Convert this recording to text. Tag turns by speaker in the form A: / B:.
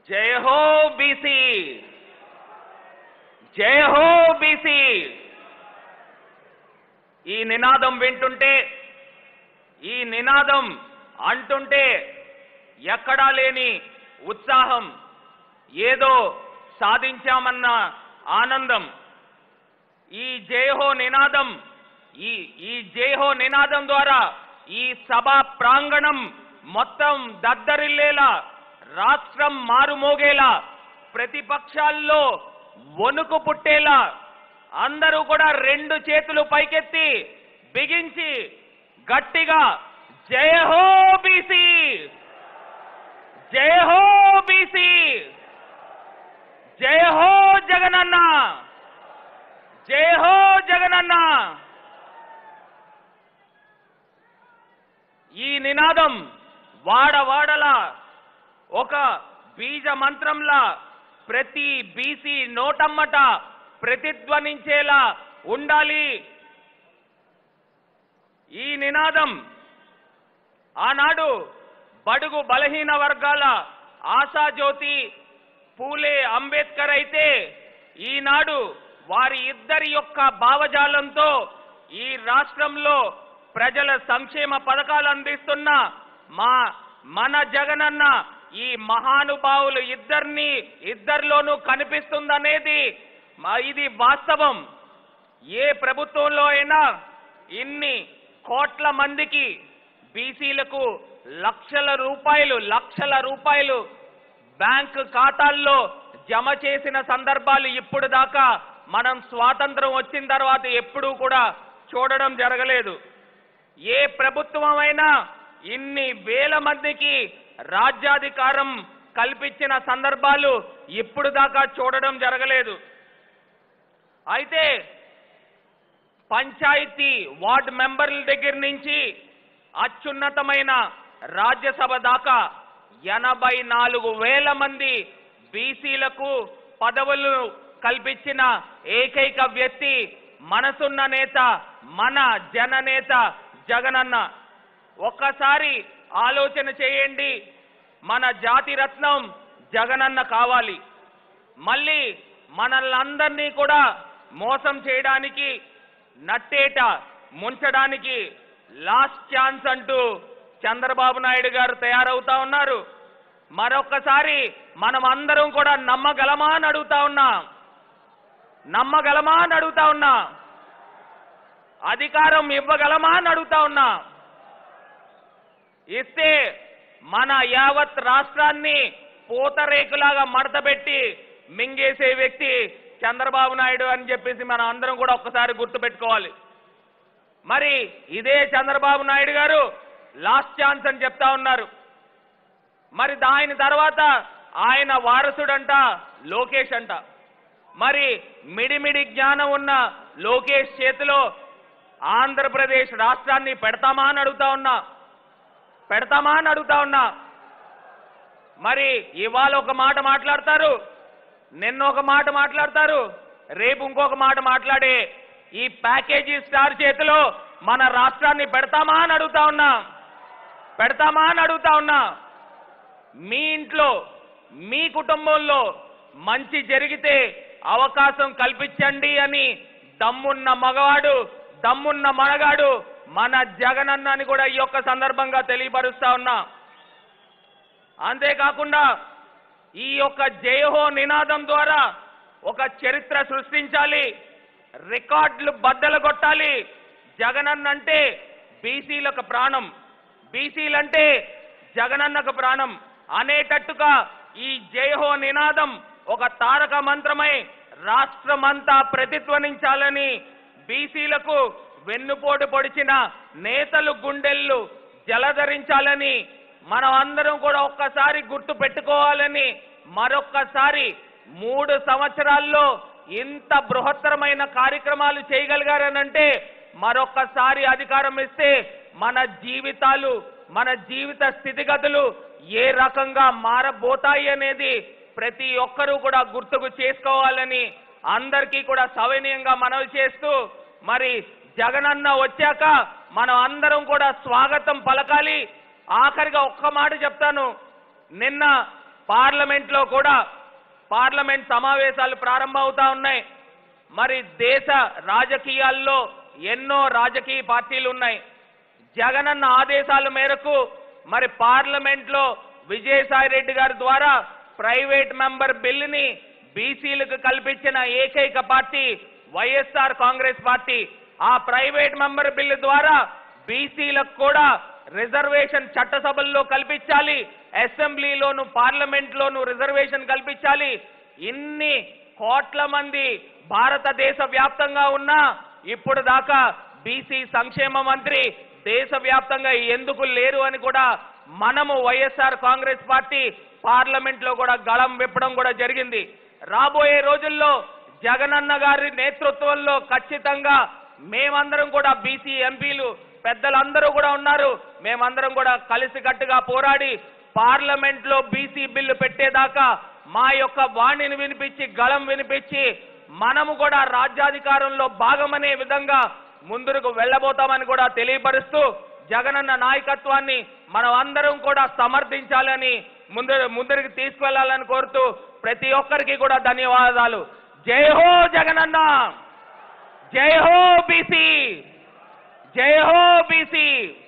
A: జై హో బీసీ జై హో బీసీ ఈ నినాదం వింటుంటే ఈ నినాదం అంటుంటే ఎక్కడా లేని ఉత్సాహం ఏదో సాధించామన్న ఆనందం ఈ జయహో నినాదం ఈ ఈ జయహో నినాదం ద్వారా ఈ సభా ప్రాంగణం మొత్తం దద్దరిల్లేలా రాష్ట్రం మారుమోగేలా ప్రతిపక్షాల్లో వణుకు పుట్టేలా అందరూ కూడా రెండు చేతులు పైకెత్తి బిగించి గట్టిగా జయ హో బీసీ జయ హో బీసీ జయ హో జగనన్న జయ హో జగనన్న ఈ నినాదం వాడవాడలా ఒక బీజ మంత్రంలా ప్రతి బీసీ నోటమ్మట ప్రతిధ్వనించేలా ఉండాలి ఈ నినాదం ఆనాడు బడుగు బలహీన వర్గాల ఆశాజ్యోతి పూలే అంబేద్కర్ అయితే ఈనాడు వారి ఇద్దరి యొక్క భావజాలంతో ఈ రాష్ట్రంలో ప్రజల సంక్షేమ పథకాలు అందిస్తున్న మా మన జగనన్న ఈ మహానుభావులు ఇద్దరిని ఇద్దరిలోనూ కనిపిస్తుందనేది మా- ఇది వాస్తవం ఏ ప్రభుత్వంలో అయినా ఇన్ని కోట్ల మందికి బీసీలకు లక్షల రూపాయలు లక్షల రూపాయలు బ్యాంక్ ఖాతాల్లో జమ చేసిన సందర్భాలు ఇప్పుడు దాకా మనం స్వాతంత్రం వచ్చిన తర్వాత ఎప్పుడూ కూడా చూడడం జరగలేదు ఏ ప్రభుత్వం అయినా ఇన్ని వేల మందికి రాజ్యాధికారం కల్పించిన సందర్భాలు ఇప్పుడు దాకా చూడడం జరగలేదు అయితే పంచాయతీ వార్డ్ మెంబర్ల దగ్గర నుంచి అత్యున్నతమైన రాజ్యసభ దాకా ఎనభై నాలుగు వేల మంది బీసీలకు పదవులు కల్పించిన ఏకైక వ్యక్తి మనసున్న నేత మన జననేత జగనన్న ఒక్కసారి ఆలోచన చేయండి మన జాతి రత్నం జగనన్న కావాలి మళ్ళీ మనల్నందరినీ కూడా మోసం చేయడానికి నట్టేట ముంచడానికి లాస్ట్ ఛాన్స్ అంటూ చంద్రబాబు నాయుడు గారు తయారవుతా ఉన్నారు మరొక్కసారి మనం అందరం కూడా నమ్మగలమా అని అడుగుతా ఉన్నా నమ్మగలమా అని అడుగుతా ఉన్నా అధికారం ఇవ్వగలమా అని అడుగుతా ఉన్నా ఇస్తే మన యావత్ రాష్ట్రాన్ని పూతరేకులాగా మడతపెట్టి మింగేసే వ్యక్తి చంద్రబాబు నాయుడు అని చెప్పేసి మనం అందరం కూడా ఒక్కసారి గుర్తుపెట్టుకోవాలి మరి ఇదే చంద్రబాబు నాయుడు గారు లాస్ట్ ఛాన్స్ అని చెప్తా ఉన్నారు మరి దాని తర్వాత ఆయన వారసుడంట లోకేష్ అంట మరి మిడిమిడి జ్ఞానం ఉన్న లోకేష్ చేతిలో ఆంధ్రప్రదేశ్ రాష్ట్రాన్ని పెడతామా అని అడుగుతా ఉన్నా పెడతామా అని అడుగుతా ఉన్నా మరి ఇవాళ ఒక మాట మాట్లాడతారు నిన్న ఒక మాట మాట్లాడతారు రేపు ఇంకొక మాట మాట్లాడే ఈ ప్యాకేజీ స్టార్ చేతిలో మన రాష్ట్రాన్ని పెడతామా అని అడుగుతా ఉన్నా పెడతామా అని అడుగుతా ఉన్నా మీ ఇంట్లో మీ కుటుంబంలో మంచి జరిగితే అవకాశం కల్పించండి అని దమ్మున్న మగవాడు దమ్మున్న మనగాడు మన జగనన్న అని కూడా ఈ యొక్క సందర్భంగా తెలియపరుస్తా ఉన్నా అంతేకాకుండా ఈ యొక్క జయహో నినాదం ద్వారా ఒక చరిత్ర సృష్టించాలి రికార్డులు బద్దలు కొట్టాలి జగనన్న అంటే బీసీలకు ప్రాణం బీసీలంటే జగనన్నకు ప్రాణం అనేటట్టుగా ఈ జయహో నినాదం ఒక తారక మంత్రమై రాష్ట్రమంతా ప్రతిధ్వనించాలని బీసీలకు వెన్నుపోటు పొడిచిన నేతలు గుండెళ్ళు జలధరించాలని మనం అందరం కూడా ఒక్కసారి గుర్తు పెట్టుకోవాలని మరొక్కసారి మూడు సంవత్సరాల్లో ఇంత బృహత్తరమైన కార్యక్రమాలు చేయగలిగారనంటే మరొక్కసారి అధికారం ఇస్తే మన జీవితాలు మన జీవిత స్థితిగతులు ఏ రకంగా మారబోతాయి అనేది ప్రతి ఒక్కరూ కూడా గుర్తుకు చేసుకోవాలని అందరికీ కూడా సవినయంగా మనవి చేస్తూ మరి జగనన్న వచ్చాక మనం అందరం కూడా స్వాగతం పలకాలి ఆఖరిగా ఒక్క మాట చెప్తాను నిన్న పార్లమెంట్ లో కూడా పార్లమెంట్ సమావేశాలు ప్రారంభమవుతా ఉన్నాయి మరి దేశ రాజకీయాల్లో ఎన్నో రాజకీయ పార్టీలు ఉన్నాయి జగనన్న ఆదేశాల మేరకు మరి పార్లమెంట్ లో విజయసాయి రెడ్డి గారి ద్వారా ప్రైవేట్ మెంబర్ బిల్లుని బీసీలకు కల్పించిన ఏకైక పార్టీ వైఎస్ఆర్ కాంగ్రెస్ పార్టీ ఆ ప్రైవేట్ మెంబర్ బిల్లు ద్వారా బీసీలకు కూడా రిజర్వేషన్ చట్టసభల్లో కల్పించాలి అసెంబ్లీలోను పార్లమెంట్ లోను రిజర్వేషన్ కల్పించాలి ఇన్ని కోట్ల మంది భారతదేశ వ్యాప్తంగా ఉన్నా ఇప్పుడు దాకా బీసీ సంక్షేమ మంత్రి దేశవ్యాప్తంగా ఎందుకు లేరు అని కూడా మనము వైఎస్ఆర్ కాంగ్రెస్ పార్టీ పార్లమెంట్ లో కూడా గళం విప్పడం కూడా జరిగింది రాబోయే రోజుల్లో జగనన్న గారి నేతృత్వంలో ఖచ్చితంగా మేమందరం కూడా బీసీ ఎంపీలు పెద్దలందరూ కూడా ఉన్నారు మేమందరం కూడా కలిసికట్టుగా పోరాడి పార్లమెంట్ లో బీసీ బిల్లు పెట్టేదాకా మా యొక్క వాణిని వినిపించి గళం వినిపించి మనము కూడా రాజ్యాధికారంలో భాగమనే విధంగా ముందుకు వెళ్ళబోతామని కూడా తెలియపరుస్తూ జగనన్న నాయకత్వాన్ని మనం అందరం కూడా సమర్థించాలని ముందు ముందరికి తీసుకువెళ్లాలని కోరుతూ ప్రతి ఒక్కరికి కూడా ధన్యవాదాలు జై హో జగనన్న జై హో బీసీ జై హో బీసీ